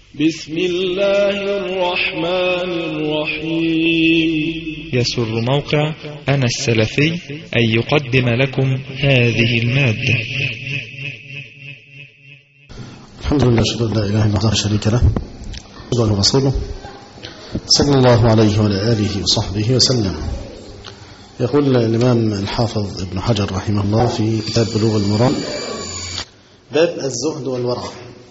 بسم الله الرحمن الرحيم يسر موقع أنا السلفي أن يقدم لكم هذه المادة الحمد لله أشهد أن لا إله إلا الله شريك له أشهد رسوله صلى الله عليه وعلى آله وصحبه وسلم يقول الإمام الحافظ ابن حجر رحمه الله في كتاب بلوغ المرام باب الزهد والورع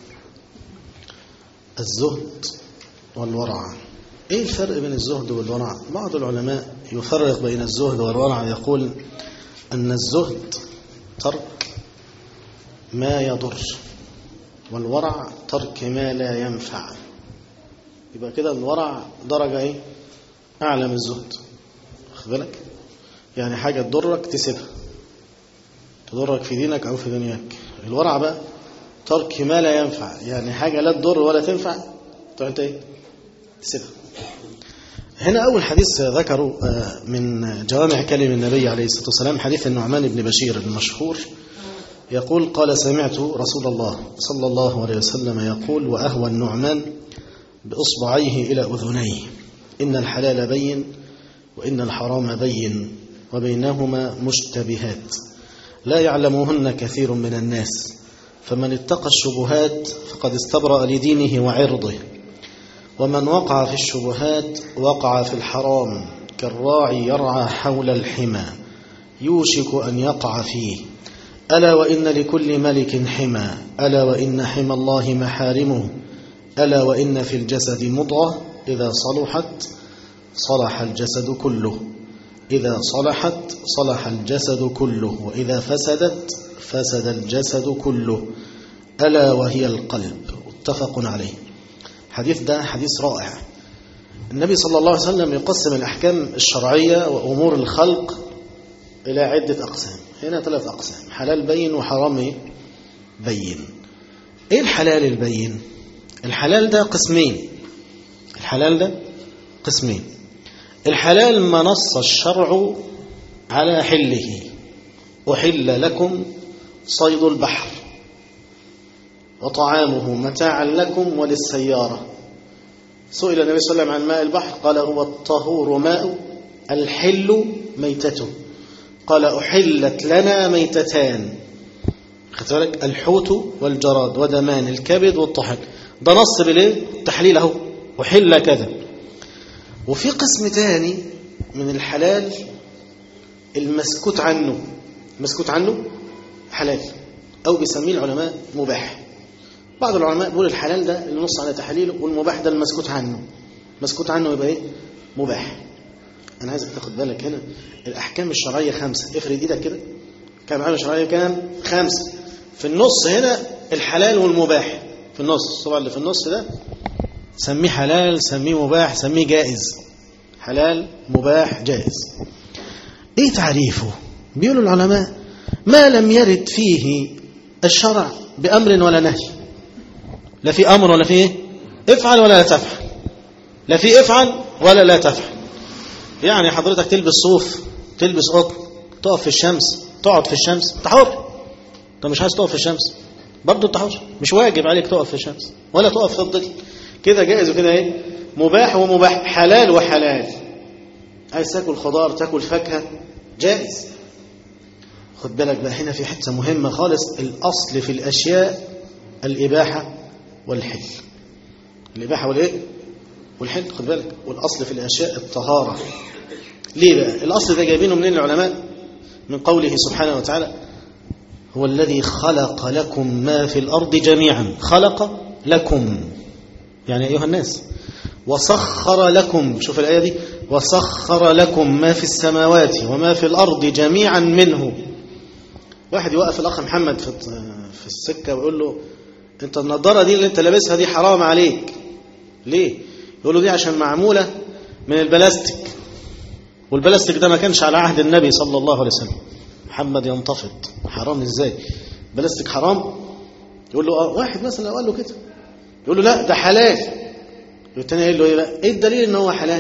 الزهد والورع ايه الفرق بين الزهد والورع بعض العلماء يفرق بين الزهد والورع يقول ان الزهد ترك ما يضر والورع ترك ما لا ينفع يبقى كده الورع درجة ايه اعلى من الزهد واخد بالك يعني حاجة تضرك تسيبها تضرك في دينك او في دنياك الورع بقى ترك ما لا ينفع يعني حاجة لا تضر ولا تنفع تقول انت ايه تسيبها هنا أول حديث ذكروا من جوامع كلم النبي عليه الصلاة والسلام حديث النعمان بن بشير المشهور يقول قال سمعت رسول الله صلى الله عليه وسلم يقول وأهوى النعمان بإصبعيه إلى أذنيه إن الحلال بين وإن الحرام بين وبينهما مشتبهات لا يعلمهن كثير من الناس فمن اتقى الشبهات فقد استبرأ لدينه وعرضه ومن وقع في الشبهات وقع في الحرام كالراعي يرعى حول الحمى يوشك أن يقع فيه ألا وإن لكل ملك حمى ألا وإن حمى الله محارمه ألا وإن في الجسد مضغة إذا صلحت صلح الجسد كله إذا صلحت صلح الجسد كله وإذا فسدت فسد الجسد كله ألا وهي القلب متفق عليه الحديث ده حديث رائع النبي صلى الله عليه وسلم يقسم الأحكام الشرعية وأمور الخلق إلى عدة أقسام هنا ثلاث أقسام حلال بين وحرام بين إيه الحلال البين الحلال ده قسمين الحلال ده قسمين الحلال ما نص الشرع على حله أحل لكم صيد البحر وطعامه متاعا لكم وللسيارة سئل النبي صلى الله عليه وسلم عن ماء البحر قال هو الطهور ماء الحل ميتته قال أحلت لنا ميتتان خدت بالك الحوت والجراد ودمان الكبد والطحن ده نص بالايه تحليل اهو أحل كذا وفي قسم تاني من الحلال المسكوت عنه مسكوت عنه حلال أو بيسميه العلماء مباح بعض العلماء بيقول الحلال ده اللي نص على تحليله والمباح ده المسكوت عنه مسكوت عنه يبقى ايه مباح انا عايزك تاخد بالك هنا الاحكام الشرعيه خمسه افرد ايدك كده كام احكام شرعيه كام خمسه في النص هنا الحلال والمباح في النص طبعا اللي في النص ده سميه حلال سميه مباح سميه جائز حلال مباح جائز ايه تعريفه بيقولوا العلماء ما لم يرد فيه الشرع بأمر ولا نهي لا في أمر ولا في إيه؟ افعل ولا لا تفعل لا في افعل ولا لا تفعل يعني حضرتك تلبس صوف تلبس قطن تقف في الشمس تقعد في الشمس انت حر انت مش عايز تقف في الشمس برضه انت حر مش واجب عليك تقف في الشمس ولا تقف في الظل كده جائز وكده ايه مباح ومباح حلال وحلال عايز تاكل خضار تاكل فاكهه جائز خد بالك بقى هنا في حته مهمه خالص الاصل في الاشياء الاباحه والحل الاباحه والايه والحل خد بالك والاصل في الاشياء الطهاره ليه بقى الاصل ده جايبينه منين العلماء من قوله سبحانه وتعالى هو الذي خلق لكم ما في الارض جميعا خلق لكم يعني ايها الناس وسخر لكم شوف الايه دي وسخر لكم ما في السماوات وما في الارض جميعا منه واحد يوقف الاخ محمد في في السكه ويقول له انت النضاره دي اللي انت لابسها دي حرام عليك ليه يقول له دي عشان معموله من البلاستيك والبلاستيك ده ما كانش على عهد النبي صلى الله عليه وسلم محمد ينتفض حرام ازاي بلاستيك حرام يقول له اه واحد مثلا لو قال له كده يقول له لا ده حلال الثاني يقول له ايه بقى ايه الدليل ان هو حلال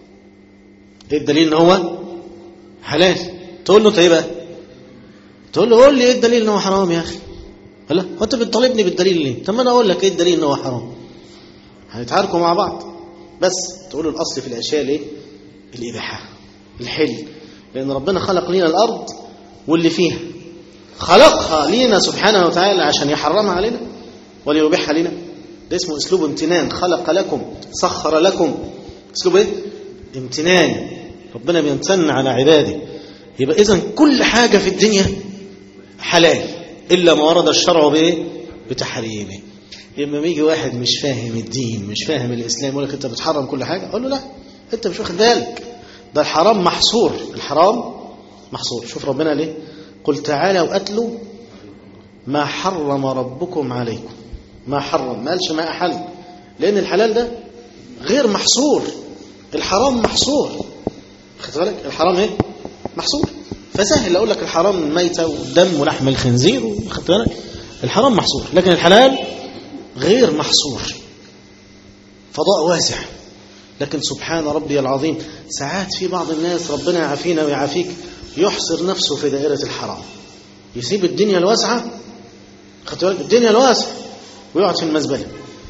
ايه الدليل ان هو حلال تقول له انت ايه بقى تقول له قول لي ايه الدليل ان هو حرام يا اخي لا هو انت بتطالبني بالدليل ليه طب ما انا اقول لك ايه الدليل ان هو حرام هنتعاركوا مع بعض بس تقولوا الأصل في الأشياء ليه الإباحة الحل لأن ربنا خلق لنا الأرض واللي فيها خلقها لينا سبحانه وتعالى عشان يحرمها علينا وليبيحها لنا ده اسمه اسلوب امتنان خلق لكم سخر لكم اسلوب ايه امتنان ربنا بيمتن على عباده يبقى اذا كل حاجه في الدنيا حلال الا ما ورد الشرع بايه بتحريمه لما يجي واحد مش فاهم الدين مش فاهم الاسلام يقول لك انت بتحرم كل حاجه اقول له لا انت مش واخد بالك ده الحرام محصور الحرام محصور شوف ربنا ليه قل تعالوا اتلوا ما حرم ربكم عليكم ما حرم ما قالش ما أحل لأن الحلال ده غير محصور الحرام محصور خدت بالك الحرام ايه محصور فسهل اقول لك الحرام الميتة والدم ولحم الخنزير خدت بالك الحرام محصور لكن الحلال غير محصور فضاء واسع لكن سبحان ربي العظيم ساعات في بعض الناس ربنا يعافينا ويعافيك يحصر نفسه في دائرة الحرام يسيب الدنيا الواسعة خدت بالك الدنيا الواسعة ويقعد في المزبلة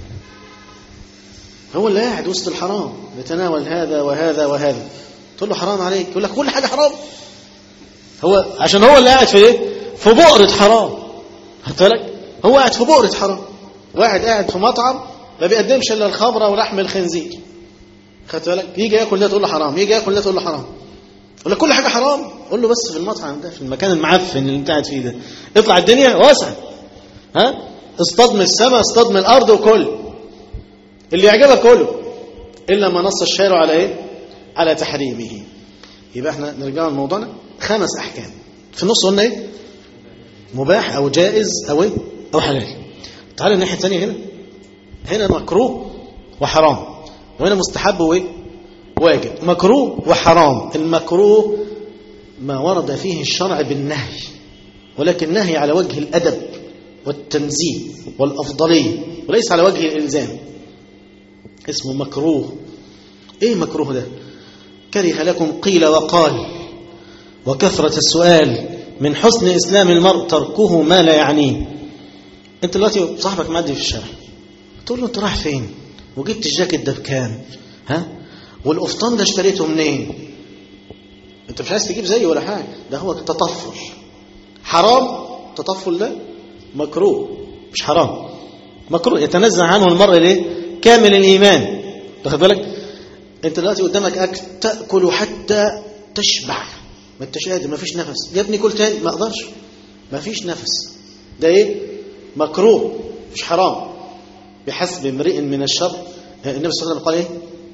هو اللي قاعد وسط الحرام يتناول هذا وهذا وهذا تقول له حرام عليك يقول لك كل حاجة حرام هو عشان هو اللي قاعد في ايه في بؤرة حرام خدت بالك هو قاعد في بؤرة حرام واحد قاعد في مطعم ما بيقدمش الا الخمره ولحم الخنزير خدت بالك يجي ياكل ده تقول له حرام يجي ياكل ده تقول له حرام يقول لك كل حاجه حرام قول له بس في المطعم ده في المكان المعفن اللي انت قاعد فيه ده اطلع الدنيا واسعه ها اصطاد من السماء اصطاد من الارض وكل اللي يعجبك كله الا ما نص الشارع على ايه على تحريمه يبقى احنا نرجع لموضوعنا خمس احكام في النص قلنا ايه مباح او جائز او ايه او حلال تعال الناحيه الثانيه هنا هنا مكروه وحرام وهنا مستحب وايه واجب مكروه وحرام المكروه ما ورد فيه الشرع بالنهي ولكن نهي على وجه الادب والتنزيه والافضليه وليس على وجه الالزام اسمه مكروه ايه مكروه ده كره لكم قيل وقال وكثرة السؤال من حسن إسلام المرء تركه ما لا يعنيه انت دلوقتي صاحبك معدي في الشارع تقول له انت رايح فين وجبت الجاكيت ده بكام ها والقفطان ده اشتريته منين انت مش عايز تجيب زيه ولا حاجه ده هو تطفل حرام التطفل ده مكروه مش حرام مكروه يتنزه عنه المرء ليه كامل الايمان واخد بالك انت دلوقتي قدامك اكل تاكل حتى تشبع ما انتش قادر ما فيش نفس يا ابني كل تاني ما اقدرش ما فيش نفس ده ايه مكروه مش حرام بحسب امرئ من الشر النبي صلى الله عليه وسلم قال ايه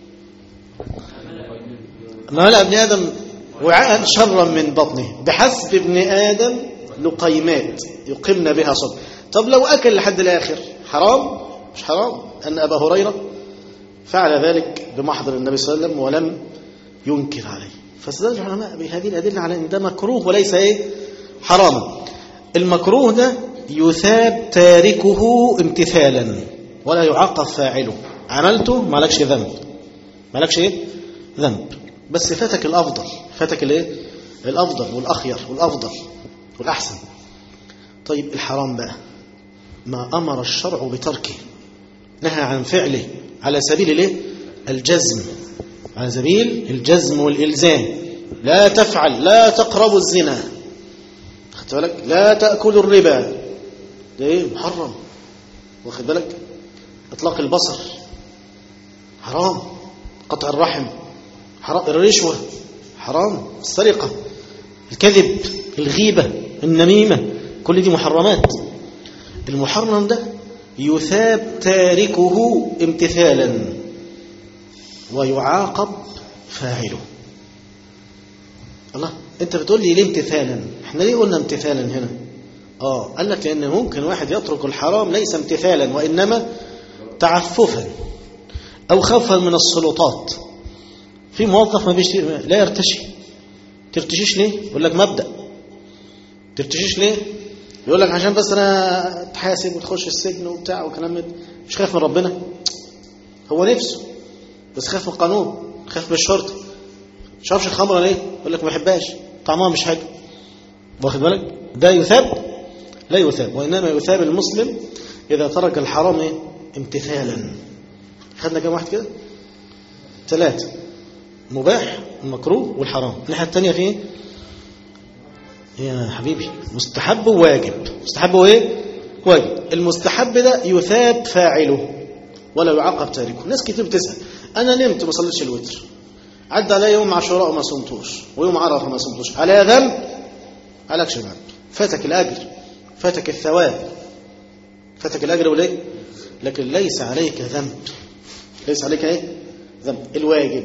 ملأ ابن ادم وعاء شرا من بطنه بحسب ابن ادم لقيمات يقمن بها صدر طب لو اكل لحد الاخر حرام مش حرام ان ابا هريره فعل ذلك بمحضر النبي صلى الله عليه وسلم ولم ينكر عليه فاستدل العلماء بهذه الادله على ان ده مكروه وليس ايه حراما المكروه ده يثاب تاركه امتثالا ولا يعاقب فاعله عملته ما لكش ذنب ما لكش ايه ذنب بس فاتك الافضل فاتك الايه الافضل والاخير والافضل والاحسن طيب الحرام بقى ما امر الشرع بتركه نهى عن فعله على سبيل الايه الجزم على سبيل الجزم والالزام لا تفعل لا تقربوا الزنا خدت بالك لا تاكلوا الربا ده ايه محرم واخد بالك اطلاق البصر حرام قطع الرحم حرام الرشوه حرام السرقه الكذب الغيبه النميمه كل دي محرمات المحرم ده يثاب تاركه امتثالا ويعاقب فاعله الله انت بتقول لي ليه امتثالا احنا ليه قلنا امتثالا هنا اه قال لك لان ممكن واحد يترك الحرام ليس امتثالا وانما تعففا او خوفا من السلطات في موظف ما بيشتري لا يرتشي ترتشيش ليه يقول لك مبدا ترتشيش ليه يقول لك عشان بس انا تحاسب وتخش السجن وبتاع وكلام من مش خايف من ربنا هو نفسه بس خايف من القانون خايف من الشرطه شربش الخمره ليه يقول لك ما بحبهاش طعمها مش حلو واخد بالك ده يثاب لا يثاب وانما يثاب المسلم اذا ترك الحرام إيه؟ امتثالا خدنا كام واحد كده ثلاثة مباح المكروه والحرام الناحية الثانية في ايه يا حبيبي مستحب وواجب مستحب وايه واجب المستحب ده يثاب فاعله ولا يعاقب تاركه ناس كتير بتسأل أنا نمت ما صليتش الوتر عدى عليا يوم عاشوراء وما صمتوش ويوم عرفه ما صمتوش عليا ذنب عليكش ذنب فاتك الأجر فاتك الثواب فاتك الأجر وليه لكن ليس عليك ذنب ليس عليك ايه ذنب الواجب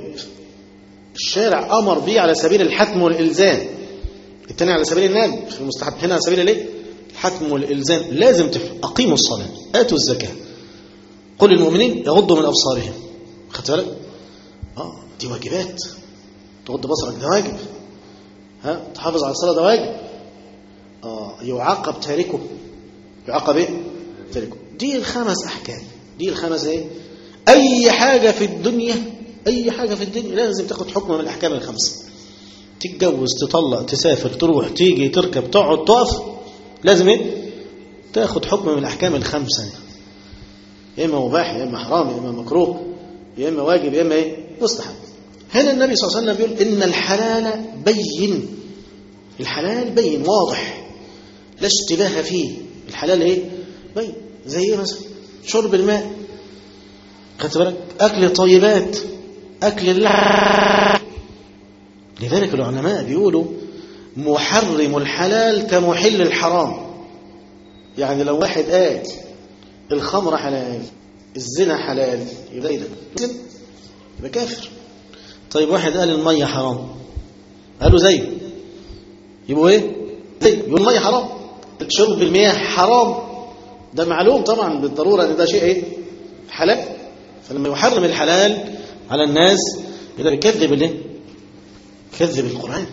الشارع أمر به على سبيل الحتم والإلزام الثاني على سبيل الندب في المستحب هنا على سبيل الايه الحتم والإلزام لازم تفعل أقيموا الصلاة آتوا الزكاة قل للمؤمنين يغضوا من أبصارهم خدت بالك اه دي واجبات تغض بصرك ده واجب ها تحافظ على الصلاة ده واجب اه يعاقب تاركه يعاقب ايه تاركه دي الخمس أحكام دي الخمس ايه أي حاجة في الدنيا أي حاجة في الدنيا لازم تاخد حكم من الأحكام الخمسة تتجوز تطلق تسافر تروح تيجي تركب تقعد تقف لازم ايه تاخد حكم من الأحكام الخمسة يا إما مباح يا إما حرام يا إما مكروه يا إما واجب يا إما إيه مستحب هنا النبي صلى الله عليه وسلم بيقول إن الحلال بين الحلال بين واضح لا اشتباه فيه الحلال إيه بين زي إيه مثلا شرب الماء خدت بالك أكل الطيبات أكل اللحم لذلك العلماء بيقولوا محرم الحلال كمحل الحرام يعني لو واحد قال الخمر حلال الزنا حلال يبقى ايه ده يبقى كافر طيب واحد قال الميه حرام قالوا زيه يبقوا ايه زيه يبقوا الميه حرام شرب المياه حرام ده معلوم طبعا بالضروره ان ده شيء ايه حلال فلما يحرم الحلال على الناس يبقى بيكذب الايه كذب القران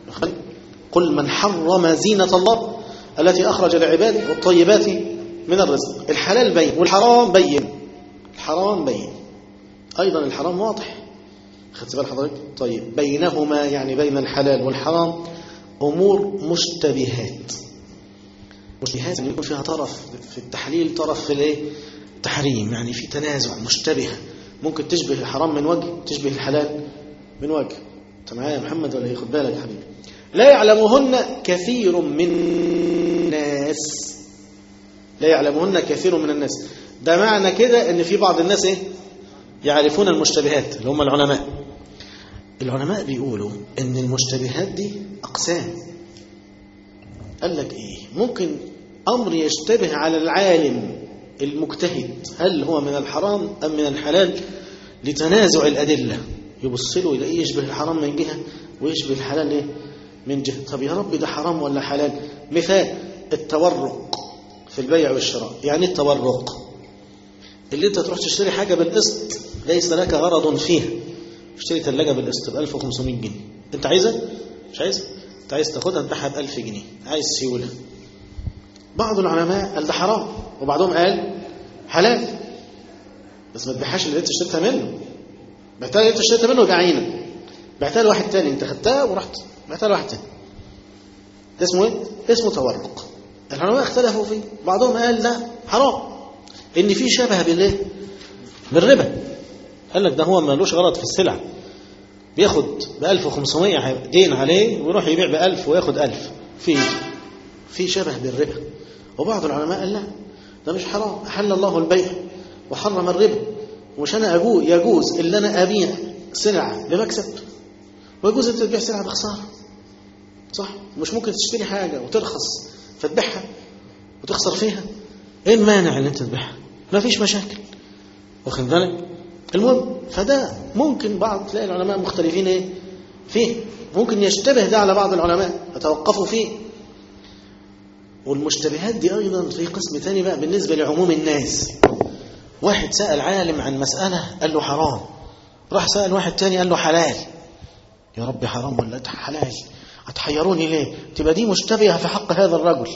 قل من حرم زينه الله التي اخرج لعباده والطيبات من الرزق الحلال بين والحرام بين الحرام بين أيضا الحرام واضح خدت بال حضرتك طيب بينهما يعني بين الحلال والحرام أمور مشتبهات مشتبهات يعني يكون فيها طرف في التحليل طرف في الايه التحريم يعني في تنازع مشتبهة ممكن تشبه الحرام من وجه تشبه الحلال من وجه انت معايا يا محمد ولا ياخد بالك يا حبيبي لا يعلمهن كثير من الناس لا يعلمهن كثير من الناس ده معنى كده ان في بعض الناس ايه يعرفون المشتبهات اللي هم العلماء العلماء بيقولوا ان المشتبهات دي اقسام قال لك ايه ممكن امر يشتبه على العالم المجتهد هل هو من الحرام ام من الحلال لتنازع الادله يبص له يلاقيه يشبه الحرام من جهه ويشبه الحلال ايه من جهه طب يا رب ده حرام ولا حلال مثال التورق في البيع والشراء يعني التورق اللي انت تروح تشتري حاجة بالقسط ليس لك غرض فيها اشتري ثلاجة بالقسط ب 1500 جنيه انت عايزها مش عايز انت عايز تاخدها تبيعها ب 1000 جنيه عايز سيولة بعض العلماء قال ده حرام وبعضهم قال حلال بس ما تبيعهاش اللي انت اشتريتها منه بعتها اللي انت اشتريتها منه بعينك بعتها لواحد تاني انت خدتها ورحت بعتها لواحد تاني ده اسمه ايه؟ اسمه تورق العلماء اختلفوا فيه بعضهم قال لا حرام ان في شبه بالايه بالربا قال لك ده هو مالوش غرض في السلع بياخد ب 1500 دين عليه ويروح يبيع ب 1000 وياخد 1000 في في شبه بالربا وبعض العلماء قال لا ده مش حرام احل الله البيع وحرم الربا ومش انا اجوز يجوز ان انا ابيع سلعه بمكسب ويجوز ان تبيع سلعه بخساره صح مش ممكن تشتري حاجه وترخص فتبيعها وتخسر فيها ايه المانع ان انت تبيعها ما فيش مشاكل واخد بالك المهم فده ممكن بعض تلاقي العلماء مختلفين ايه فيه ممكن يشتبه ده على بعض العلماء يتوقفوا فيه والمشتبهات دي ايضا في قسم ثاني بقى بالنسبه لعموم الناس واحد سأل عالم عن مسألة قال له حرام راح سأل واحد تاني قال له حلال يا رب حرام ولا حلال هتحيروني ليه تبقى دي مشتبهة في حق هذا الرجل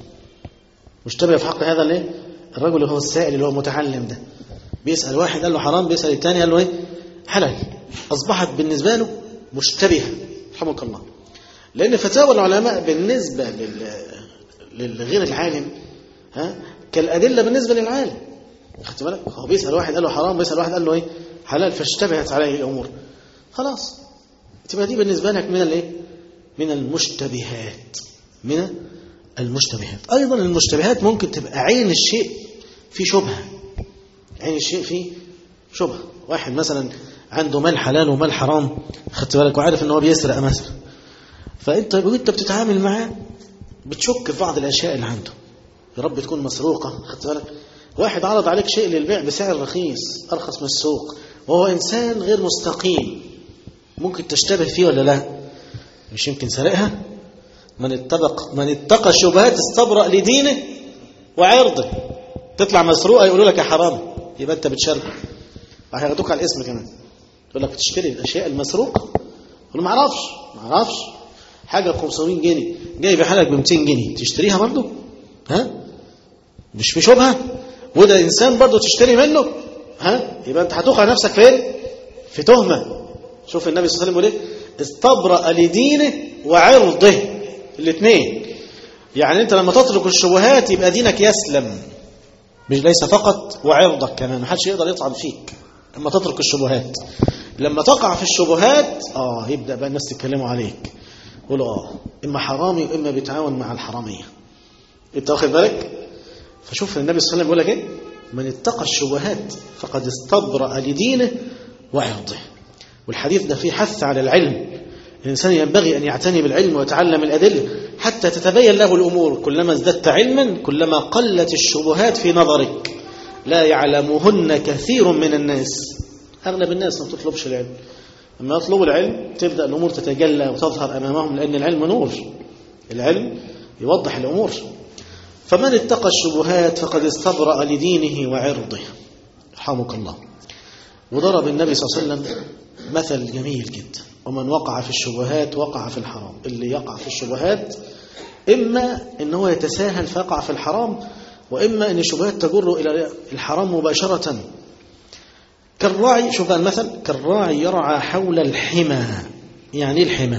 مشتبهة في حق هذا الايه الرجل اللي هو السائل اللي هو المتعلم ده بيسأل واحد قال له حرام بيسأل الثاني قال له ايه حلال أصبحت بالنسبة له مشتبهة رحمك الله لأن فتاوى العلماء بالنسبة لل... للغير العالم ها كالأدلة بالنسبة للعالم خدت بالك هو بيسال واحد قال له حرام بيسال واحد قال له ايه حلال فاشتبهت عليه الامور خلاص تبقى دي بالنسبه لك من الايه من المشتبهات من المشتبهات ايضا المشتبهات ممكن تبقى عين الشيء في شبهه عين الشيء فيه شبهه واحد مثلا عنده مال حلال ومال حرام خدت بالك وعارف ان هو بيسرق مثلا فانت وانت بتتعامل معاه بتشك في بعض الاشياء اللي عنده يا رب تكون مسروقه خدت بالك واحد عرض عليك شيء للبيع بسعر رخيص ارخص من السوق وهو انسان غير مستقيم ممكن تشتبه فيه ولا لا مش يمكن سرقها من اتبق من اتقى الشبهات استبرأ لدينه وعرضه تطلع مسروقه يقولوا لك يا حرام يبقى انت بتشرب هياخدوك على الاسم كمان يقول لك بتشتري الاشياء المسروقه يقول ما اعرفش ما اعرفش حاجه ب 500 جنيه جاي بحالك ب 200 جنيه تشتريها برضه ها مش في شبهه وده انسان برضه تشتري منه ها يبقى انت هتوقع نفسك فين في تهمه شوف النبي صلى الله عليه وسلم يقول ايه استبرأ لدينه وعرضه الاثنين يعني انت لما تترك الشبهات يبقى دينك يسلم مش ليس فقط وعرضك كمان محدش يقدر يطعن فيك لما تترك الشبهات لما تقع في الشبهات اه يبدا بقى الناس تتكلموا عليك يقولوا اه اما حرامي واما بيتعاون مع الحراميه انت واخد بالك فشوف النبي صلى الله عليه وسلم بيقول لك ايه من اتقى الشبهات فقد استبرأ لدينه وعرضه والحديث ده فيه حث على العلم الإنسان ينبغي أن يعتني بالعلم ويتعلم الأدلة حتى تتبين له الأمور كلما ازددت علما كلما قلت الشبهات في نظرك لا يعلمهن كثير من الناس أغلب الناس ما تطلبش العلم لما يطلبوا العلم تبدأ الأمور تتجلى وتظهر أمامهم لأن العلم نور العلم يوضح الأمور فمن اتقى الشبهات فقد استبرأ لدينه وعرضه رحمك الله وضرب النبي صلى الله عليه وسلم مثل جميل جدا ومن وقع في الشبهات وقع في الحرام اللي يقع في الشبهات إما إن هو يتساهل فيقع في الحرام وإما أن الشبهات تجر إلى الحرام مباشرة كالراعي شوف المثل كالراعي يرعى حول الحمى يعني ايه الحمى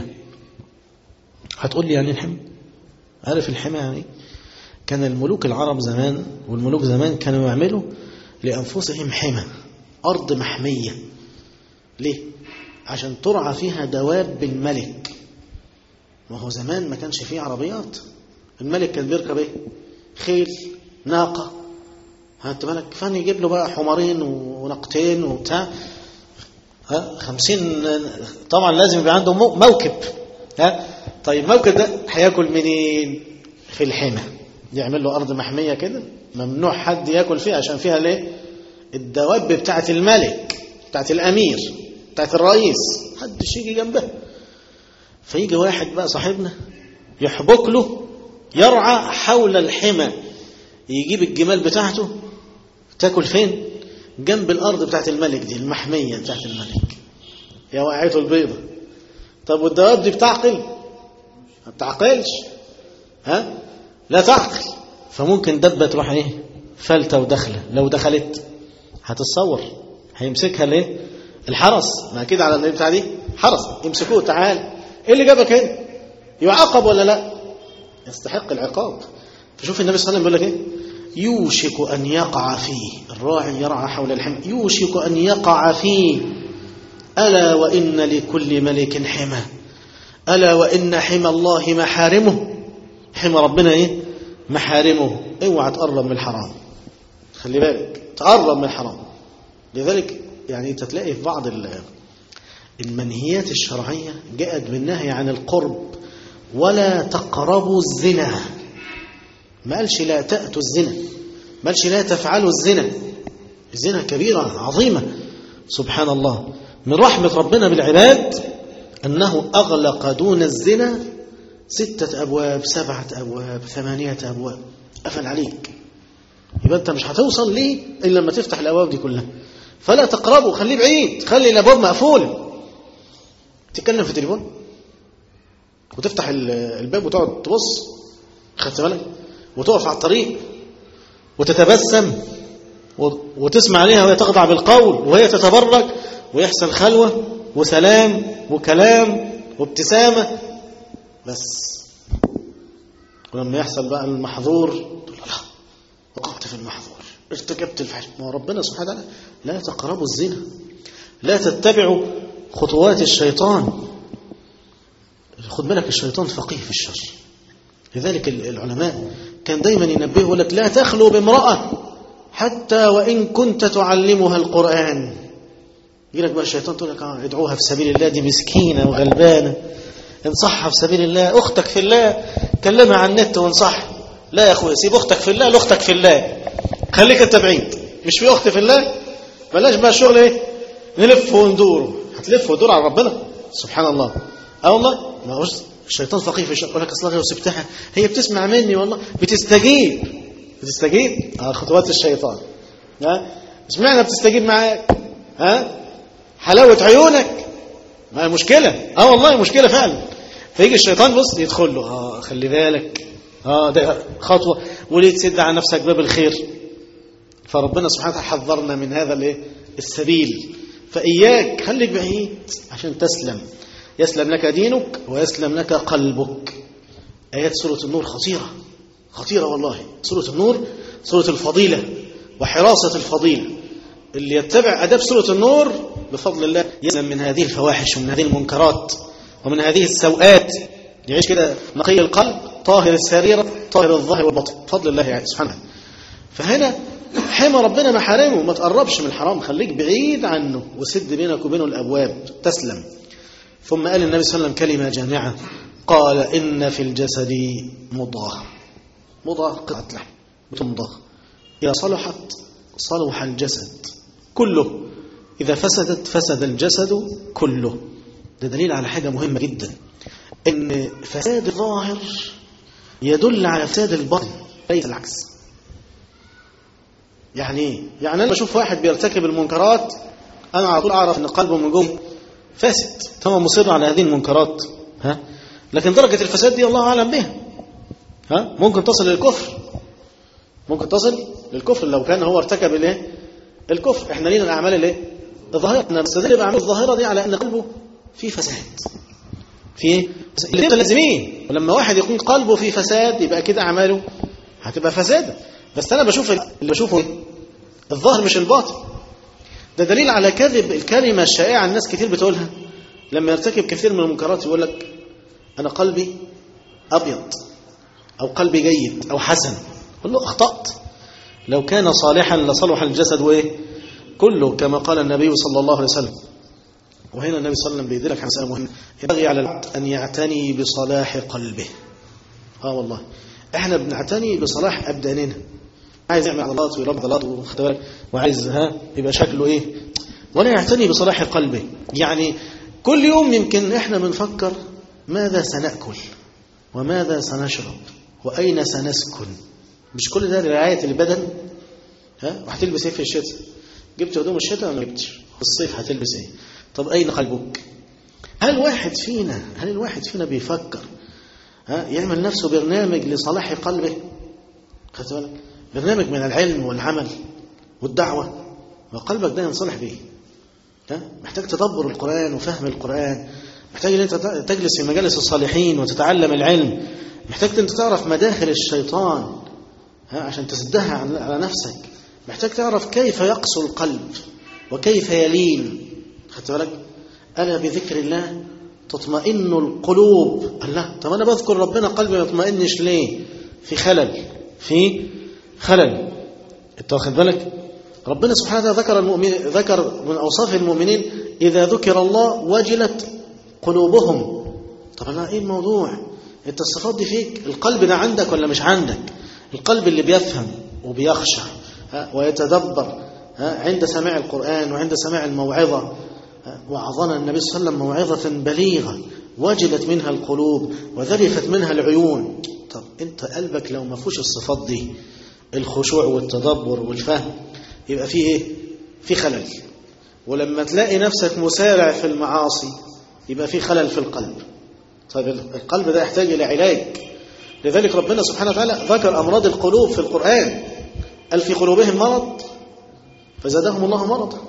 هتقول لي يعني الحمى عارف الحمى يعني كان الملوك العرب زمان والملوك زمان كانوا يعملوا لأنفسهم حمى أرض محمية ليه عشان ترعى فيها دواب الملك ما هو زمان ما كانش فيه عربيات الملك كان بيركب ايه خيل ناقة هات بالك فان يجيب له بقى حمارين وناقتين وبتاع ها خمسين طبعا لازم يبقى عنده موكب ها طيب الموكب ده هياكل منين في الحمى يعمل له ارض محميه كده ممنوع حد ياكل فيها عشان فيها ليه الدواب بتاعه الملك بتاعه الامير بتاعت الرئيس محدش يجي جنبها فيجي واحد بقى صاحبنا يحبك له يرعى حول الحمى يجيب الجمال بتاعته تاكل فين جنب الارض بتاعت الملك دي المحميه بتاعت الملك يا وقعته البيضه طب والدواب دي بتعقل ما بتعقلش ها لا تعقل فممكن دبه تروح ايه فلته ودخله لو دخلت هتتصور هيمسكها ليه الحرس ما اكيد على النبي بتاع دي حرس يمسكوه تعال ايه اللي جابك هنا يعاقب ولا لا يستحق العقاب فشوف النبي صلى الله عليه وسلم بيقول لك ايه يوشك ان يقع فيه الراعي يرعى حول الحمى يوشك ان يقع فيه الا وان لكل ملك حمى الا وان حمى الله محارمه حمى ربنا ايه محارمه اوعى تقرب من الحرام خلي بالك تقرب من الحرام لذلك يعني انت تلاقي في بعض المنهيات الشرعية جاءت بالنهي عن القرب ولا تقربوا الزنا ما قالش لا تأتوا الزنا ما قالش لا تفعلوا الزنا الزنا كبيرة عظيمة سبحان الله من رحمة ربنا بالعباد أنه أغلق دون الزنا ستة أبواب سبعة أبواب ثمانية أبواب قفل عليك يبقى أنت مش هتوصل ليه إلا لما تفتح الأبواب دي كلها فلا تقربوا خليه بعيد خلي الابواب مقفوله تتكلم في التليفون وتفتح الباب وتقعد تبص خدت بالك وتقف على الطريق وتتبسم وتسمع عليها وهي تخضع بالقول وهي تتبرك ويحصل خلوة وسلام وكلام وابتسامة بس ولما يحصل بقى المحظور تقول لا وقعت في المحظور ارتكبت الفحش ما هو ربنا سبحانه وتعالى لا تقربوا الزنا لا تتبعوا خطوات الشيطان خد بالك الشيطان فقيه في الشر لذلك العلماء كان دايما ينبهوا يقول لك لا تخلو بامرأة حتى وإن كنت تعلمها القرآن يجي لك بقى الشيطان تقول لك اه ادعوها في سبيل الله دي مسكينة وغلبانة انصحها في سبيل الله أختك في الله كلمها عن النت وانصحها لا يا أخويا سيب أختك في الله لأختك في الله خليك أنت بعيد مش في أخت في الله بلاش بقى الشغل إيه نلف وندور هتلف وندور على ربنا سبحان الله اه والله ما هوش الشيطان فقيه في الشر يقول لك اصلا لو سبتها هي بتسمع مني والله بتستجيب بتستجيب اه خطوات الشيطان ها اشمعنى بتستجيب معاك ها حلاوه عيونك ما مشكله اه والله مشكله فعلا فيجي الشيطان بص يدخل له اه خلي بالك اه ده خطوه وليه تسد على نفسك باب الخير فربنا سبحانه وتعالى حذرنا من هذا الايه السبيل فاياك خليك بعيد عشان تسلم يسلم لك دينك ويسلم لك قلبك آيات سورة النور خطيرة خطيرة والله سورة النور سورة الفضيلة وحراسة الفضيلة اللي يتبع أداب سورة النور بفضل الله يسلم من هذه الفواحش ومن هذه المنكرات ومن هذه السوءات يعيش كده نقي القلب طاهر السريرة طاهر الظاهر والبطن بفضل الله يعني سبحانه فهنا حمى ربنا محارمه ما تقربش من الحرام خليك بعيد عنه وسد بينك وبينه الأبواب تسلم ثم قال النبي صلى الله عليه وسلم كلمة جامعة قال إن في الجسد مضغة مضغة قطعة لحم بتمضغ إذا صلحت صلح الجسد كله إذا فسدت فسد الجسد كله ده دليل على حاجة مهمة جدا إن فساد الظاهر يدل على فساد البطن ليس العكس يعني ايه؟ يعني أنا بشوف واحد بيرتكب المنكرات أنا على طول أعرف إن قلبه من جوه فاسد تمام مصر على هذه المنكرات ها لكن درجة الفساد دي الله أعلم بها ها ممكن تصل للكفر ممكن تصل للكفر لو كان هو ارتكب الايه الكفر احنا لينا الاعمال الايه الظاهره احنا بنستدل باعمال الظاهره دي على ان قلبه فيه فساد في الاثنين متلازمين ولما واحد يكون قلبه فيه فساد يبقى كده اعماله هتبقى فساده بس انا بشوف اللي بشوفه الظاهر مش الباطن ده دليل على كذب الكلمة الشائعة الناس كتير بتقولها لما يرتكب كثير من المنكرات يقول لك أنا قلبي أبيض أو قلبي جيد أو حسن قل له أخطأت لو كان صالحا لصلح الجسد وإيه كله كما قال النبي صلى الله عليه وسلم وهنا النبي صلى الله عليه وسلم بيدلك على مسألة مهمة ينبغي على العبد أن يعتني بصلاح قلبه آه والله احنا بنعتني بصلاح أبداننا عايز يعمل عضلات ويربي عضلات وعايز ها يبقى شكله ايه ولا يعتني بصلاح قلبه يعني كل يوم يمكن احنا بنفكر ماذا سنأكل وماذا سنشرب وأين سنسكن مش كل ده لرعاية البدن ها وهتلبس ايه في الشتاء جبت هدوم الشتاء ولا ما جبتش في الصيف هتلبس ايه طب أين قلبك هل واحد فينا هل الواحد فينا بيفكر ها يعمل نفسه برنامج لصلاح قلبه خدت بالك برنامج من العلم والعمل والدعوة وقلبك ده ينصلح به محتاج تدبر القرآن وفهم القرآن محتاج ان انت تجلس في مجالس الصالحين وتتعلم العلم محتاج ان انت تعرف مداخل الشيطان ها عشان تسدها على نفسك محتاج تعرف كيف يقسو القلب وكيف يلين خدت بالك ألا بذكر الله تطمئن القلوب الله طب أنا بذكر ربنا قلبي ما يطمئنش ليه في خلل في خلل انت واخد بالك ربنا سبحانه وتعالى ذكر المؤمن ذكر من اوصاف المؤمنين اذا ذكر الله وجلت قلوبهم طب انا ايه الموضوع انت الصفات دي فيك القلب ده عندك ولا مش عندك القلب اللي بيفهم وبيخشع ويتدبر عند سماع القرآن وعند سماع الموعظة وعظنا النبي صلى الله عليه وسلم موعظة بليغة وجلت منها القلوب وذرفت منها العيون طب انت قلبك لو ما فيهوش الصفات دي الخشوع والتدبر والفهم يبقى فيه ايه في خلل ولما تلاقي نفسك مسارع في المعاصي يبقى في خلل في القلب طيب القلب ده يحتاج الى علاج لذلك ربنا سبحانه وتعالى ذكر امراض القلوب في القران قال في قلوبهم مرض فزادهم الله مرضا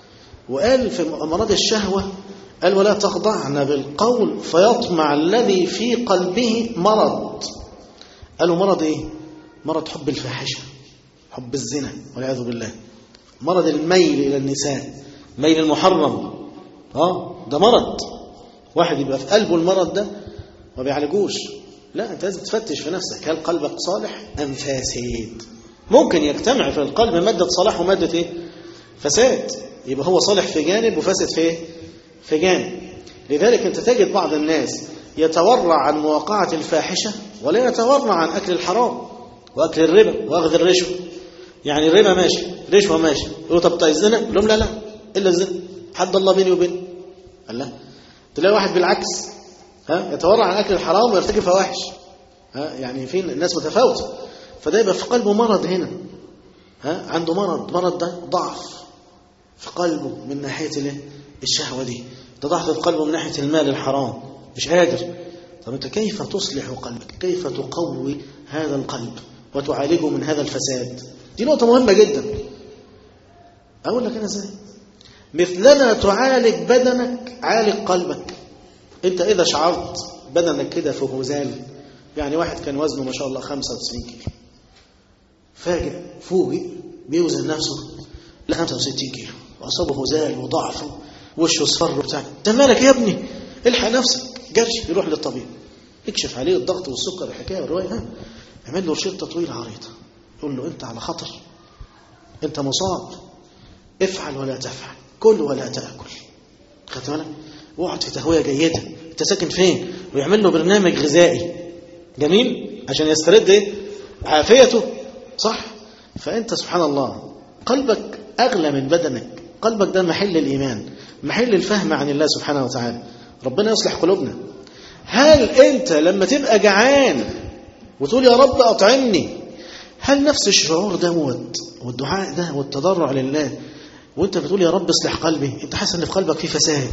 وقال في امراض الشهوه قال ولا تخضعن بالقول فيطمع الذي في قلبه مرض قالوا مرض ايه مرض حب الفاحشه حب الزنا والعياذ بالله مرض الميل إلى النساء ميل المحرم اه ده مرض واحد يبقى في قلبه المرض ده ما بيعالجوش لا انت لازم تفتش في نفسك هل قلبك صالح ام فاسد ممكن يجتمع في القلب مادة صلاح ومادة ايه فساد يبقى هو صالح في جانب وفاسد في ايه في جانب لذلك انت تجد بعض الناس يتورع عن مواقعة الفاحشة ولا يتورع عن أكل الحرام وأكل الربا وأخذ الرشوة يعني الربا ماشي رشوة ماشي يقولوا طب طيب الزنا يقول لهم لا لا إلا الزنا حد الله بيني وبين قال لا تلاقي واحد بالعكس ها يتورع عن أكل الحرام ويرتكب فواحش ها يعني في الناس متفاوتة فده يبقى في قلبه مرض هنا ها عنده مرض مرض ده ضعف في قلبه من ناحية الايه الشهوة دي ده ضعف في قلبه من ناحية المال الحرام مش قادر طب انت كيف تصلح قلبك كيف تقوي هذا القلب وتعالجه من هذا الفساد دي نقطة مهمة جدا أقول لك أنا ازاي مثلما تعالج بدنك عالج قلبك انت إذا شعرت بدنك كده في هزال يعني واحد كان وزنه ما شاء الله 95 كيلو فاجئ فوجئ بيوزن نفسه ل 65 كيلو وأصابه هزال وضعف وشه اصفر وبتاع انت مالك يا ابني الحق نفسك جرش يروح للطبيب يكشف عليه الضغط والسكر الحكايه والروايه ها يعمل له روشته طويله عريضه يقول له انت على خطر انت مصاب افعل ولا تفعل كل ولا تاكل خدت بالك واقعد في تهويه جيده انت ساكن فين ويعمل له برنامج غذائي جميل عشان يسترد ايه عافيته صح فانت سبحان الله قلبك اغلى من بدنك قلبك ده محل الايمان محل الفهم عن الله سبحانه وتعالى ربنا يصلح قلوبنا هل انت لما تبقى جعان وتقول يا رب اطعمني هل نفس الشعور دوت والدعاء ده والتضرع لله وانت بتقول يا رب اصلح قلبي انت حاسس ان في قلبك في فساد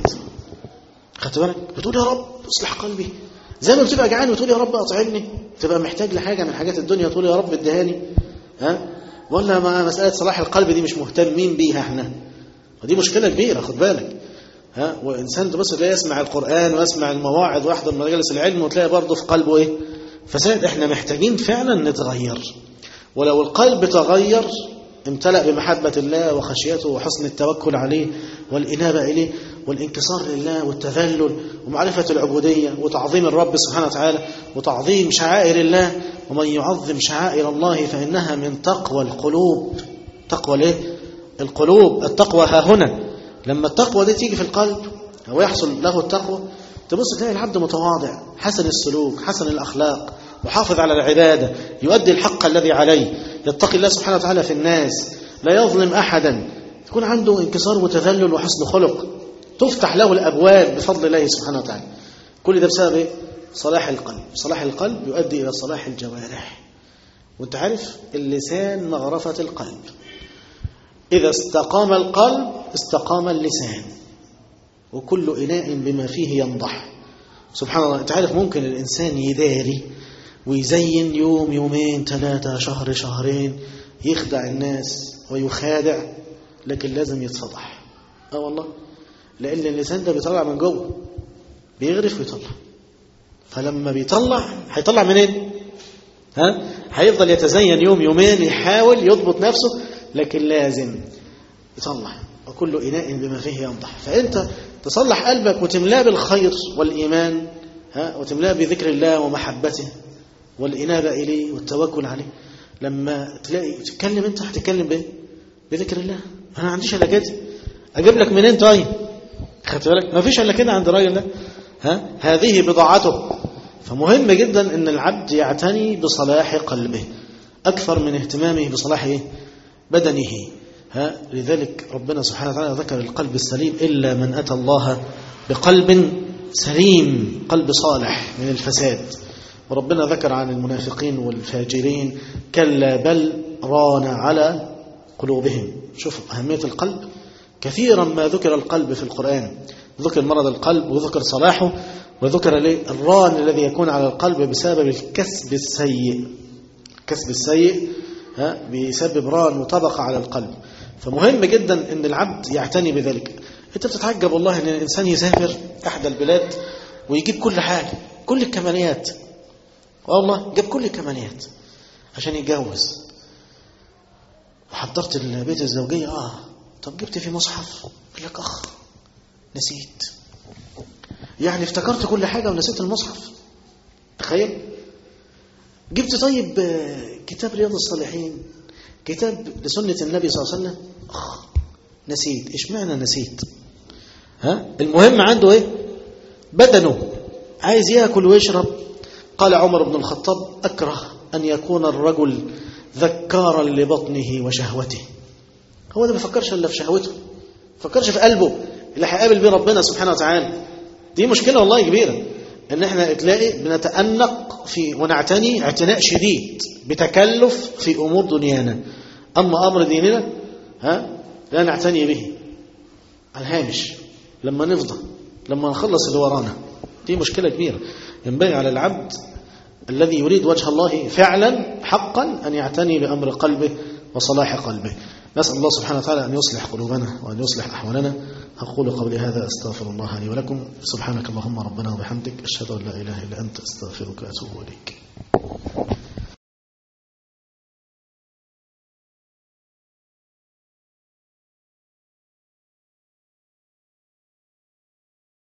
خدت بالك بتقول يا رب اصلح قلبي زي ما بتبقى جعان وتقول يا رب اطعمني تبقى محتاج لحاجه من حاجات الدنيا تقول يا رب اديهاني ها ولا ما مساله صلاح القلب دي مش مهتمين بيها احنا ودي مشكله كبيره خد بالك ها وانسان تبص تلاقيه يسمع القران ويسمع المواعظ ويحضر مجالس العلم وتلاقي برضه في قلبه ايه فساد احنا محتاجين فعلا نتغير ولو القلب تغير امتلأ بمحبة الله وخشيته وحسن التوكل عليه والإنابة إليه والانكسار لله والتذلل ومعرفة العبودية وتعظيم الرب سبحانه وتعالى وتعظيم شعائر الله ومن يعظم شعائر الله فإنها من تقوى القلوب تقوى ليه؟ القلوب التقوى ها هنا لما التقوى دي تيجي في القلب أو يحصل له التقوى تبص تلاقي العبد متواضع حسن السلوك حسن الأخلاق محافظ على العبادة يؤدي الحق الذي عليه يتقي الله سبحانه وتعالى في الناس لا يظلم أحدا يكون عنده انكسار وتذلل وحسن خلق تفتح له الأبواب بفضل الله سبحانه وتعالى كل ده بسبب إيه؟ صلاح القلب صلاح القلب يؤدي إلى صلاح الجوارح وانت عارف اللسان مغرفة القلب إذا استقام القلب استقام اللسان وكل إناء بما فيه ينضح سبحان الله انت عارف ممكن الإنسان يداري ويزين يوم يومين ثلاثة شهر شهرين يخدع الناس ويخادع لكن لازم يتفضح اه والله لأن اللسان ده بيطلع من جوه بيغرف ويطلع فلما بيطلع هيطلع منين ها هيفضل يتزين يوم يومين يحاول يضبط نفسه لكن لازم يطلع وكل إناء بما فيه ينضح فأنت تصلح قلبك وتملاه بالخير والإيمان ها وتملاه بذكر الله ومحبته والإنابة إليه والتوكل عليه لما تلاقي تتكلم أنت هتتكلم بإيه؟ بذكر الله أنا ما عنديش إلا كده أجيب لك منين طيب خدت بالك ما فيش إلا كده عند الراجل ده ها هذه بضاعته فمهم جدا أن العبد يعتني بصلاح قلبه أكثر من اهتمامه بصلاح إيه؟ بدنه ها لذلك ربنا سبحانه وتعالى ذكر القلب السليم إلا من أتى الله بقلب سليم قلب صالح من الفساد وربنا ذكر عن المنافقين والفاجرين كلا بل ران على قلوبهم شوفوا أهمية القلب كثيرا ما ذكر القلب في القرآن ذكر مرض القلب وذكر صلاحه وذكر الران الذي يكون على القلب بسبب الكسب السيء الكسب السيء ها بيسبب ران وطبقة على القلب فمهم جدا ان العبد يعتني بذلك انت بتتعجب والله ان الانسان يسافر احدى البلاد ويجيب كل حاجة كل الكماليات والله جاب كل الكماليات عشان يتجوز وحضرت البيت الزوجية آه طب جبت في مصحف يقول لك أخ نسيت يعني افتكرت كل حاجة ونسيت المصحف تخيل جبت طيب آه، كتاب رياض الصالحين كتاب لسنة النبي صلى الله عليه وسلم أخ نسيت إيش معنى نسيت ها المهم عنده إيه بدنه عايز يأكل ويشرب قال عمر بن الخطاب أكره أن يكون الرجل ذكارا لبطنه وشهوته هو ده ما بيفكرش إلا في شهوته ما بيفكرش في قلبه اللي هيقابل بيه ربنا سبحانه وتعالى دي مشكلة والله كبيرة ان احنا تلاقي بنتأنق في ونعتني اعتناء شديد بتكلف في امور دنيانا اما امر ديننا ها لا نعتني به على الهامش لما نفضى لما نخلص اللي ورانا دي مشكلة كبيرة ينبغي على العبد الذي يريد وجه الله فعلا حقا أن يعتني بأمر قلبه وصلاح قلبه نسأل الله سبحانه وتعالى أن يصلح قلوبنا وأن يصلح أحوالنا أقول قولي هذا أستغفر الله لي ولكم سبحانك اللهم ربنا وبحمدك أشهد أن لا إله إلا أنت أستغفرك وأتوب إليك